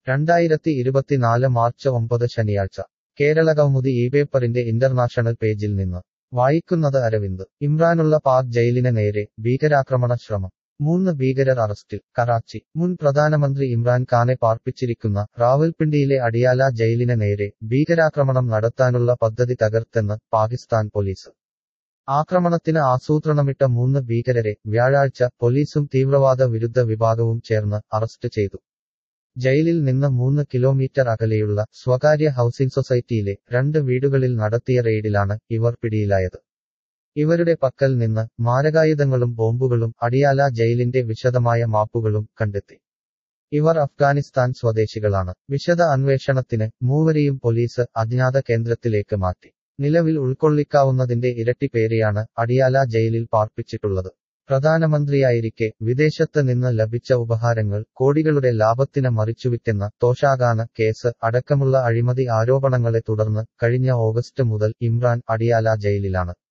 രണ്ടായിരത്തി ഇരുപത്തിനാല് മാർച്ച് ഒമ്പത് ശനിയാഴ്ച കേരള കൗമുദി ഈ പേപ്പറിന്റെ ഇന്റർനാഷണൽ പേജിൽ നിന്ന് വായിക്കുന്നത് അരവിന്ദ് ഇമ്രാനുള്ള പാക് ജയിലിന് നേരെ ഭീകരാക്രമണ ശ്രമം മൂന്ന് ഭീകരർ അറസ്റ്റിൽ കറാച്ചി മുൻ പ്രധാനമന്ത്രി ഇമ്രാൻ ഖാനെ പാർപ്പിച്ചിരിക്കുന്ന റാവൽപിണ്ടിയിലെ അടിയാല ജയിലിന് നേരെ ഭീകരാക്രമണം നടത്താനുള്ള പദ്ധതി തകർത്തെന്ന് പാകിസ്ഥാൻ പോലീസ് ആക്രമണത്തിന് ആസൂത്രണമിട്ട മൂന്ന് ഭീകരരെ വ്യാഴാഴ്ച പോലീസും തീവ്രവാദ വിരുദ്ധ വിഭാഗവും ചേർന്ന് അറസ്റ്റ് ചെയ്തു ജയിലിൽ നിന്ന് മൂന്ന് കിലോമീറ്റർ അകലെയുള്ള സ്വകാര്യ ഹൌസിംഗ് സൊസൈറ്റിയിലെ രണ്ട് വീടുകളിൽ നടത്തിയ റെയ്ഡിലാണ് ഇവർ പിടിയിലായത് ഇവരുടെ പക്കൽ നിന്ന് മാരകായുധങ്ങളും ബോംബുകളും അടിയാല ജയിലിന്റെ വിശദമായ മാപ്പുകളും കണ്ടെത്തി ഇവർ അഫ്ഗാനിസ്ഥാൻ സ്വദേശികളാണ് വിശദ അന്വേഷണത്തിന് മൂവരെയും പോലീസ് അജ്ഞാത കേന്ദ്രത്തിലേക്ക് മാറ്റി നിലവിൽ ഉൾക്കൊള്ളിക്കാവുന്നതിന്റെ ഇരട്ടി പേരെയാണ് അടിയാല ജയിലിൽ പാർപ്പിച്ചിട്ടുള്ളത് പ്രധാനമന്ത്രിയായിരിക്കെ വിദേശത്ത് നിന്ന് ലഭിച്ച ഉപഹാരങ്ങൾ കോടികളുടെ ലാഭത്തിന് മറിച്ചുവിറ്റെന്ന തോഷാഗാന കേസ് അടക്കമുള്ള അഴിമതി ആരോപണങ്ങളെ തുടർന്ന് കഴിഞ്ഞ ഓഗസ്റ്റ് മുതൽ ഇമ്രാൻ അടിയാല ജയിലിലാണ്